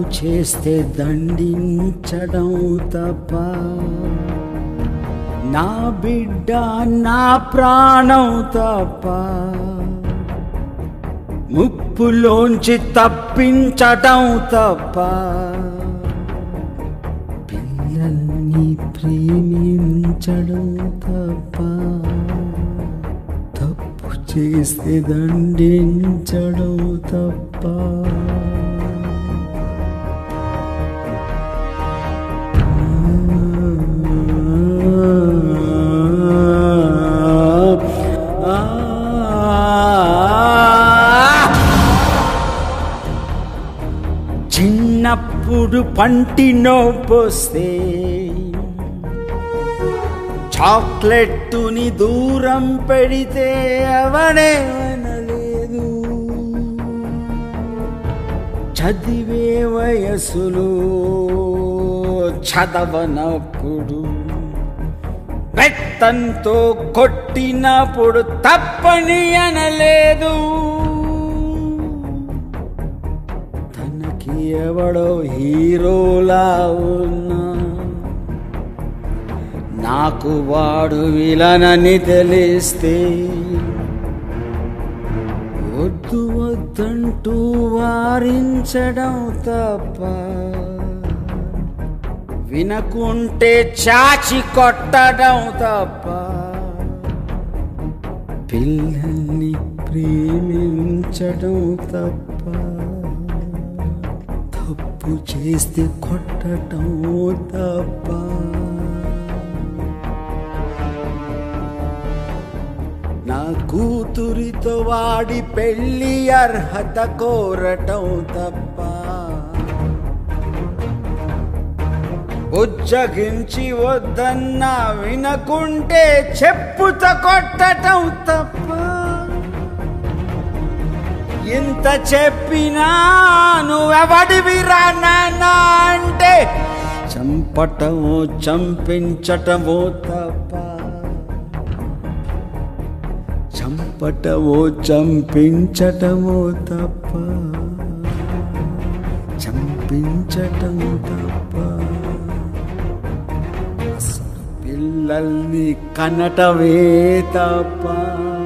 చేస్తే దండించడం తప్ప నా బిడ్డ నా ప్రాణం తప్ప ముప్పులోంచి తప్పించటం తప్ప పిల్లల్ని ప్రేమించడం తప్ప తప్పు చేస్తే దండించడం తప్ప చిన్నప్పుడు పంటి నొప్పొస్తే చాక్లెట్టుని దూరం పెడితే అవనేమనలేదు చదివే వయసులో చదవనప్పుడు బెత్తంతో కొట్టినప్పుడు తప్పని అనలేదు తనకి ఎవడో హీరోలా ఉన్నా నాకు వాడు విలనని తెలిస్తే వద్దు వద్దంటూ వారించడం తప్ప వినకుంటే చాచి కొట్టడం తప్ప పిల్లల్ని ప్రేమించడం తప్ప తప్పు చేస్తే కొట్టడం తప్ప నా కూతురితో వాడి పెళ్లి అర్హత కోరటం తప్ప ఉజ్జగించి వద్దన్నా వినకుంటే చెప్పుత కొట్టటం తప్ప ఇంత చెప్పినా నువ్వెవడివిరా నాన్న అంటే చంపటమో చంపించటమో తప్ప చంపటమో చంపించటమో తప్ప చంపించటం తప్ప అసలు పిల్లల్ని కనటమే తప్ప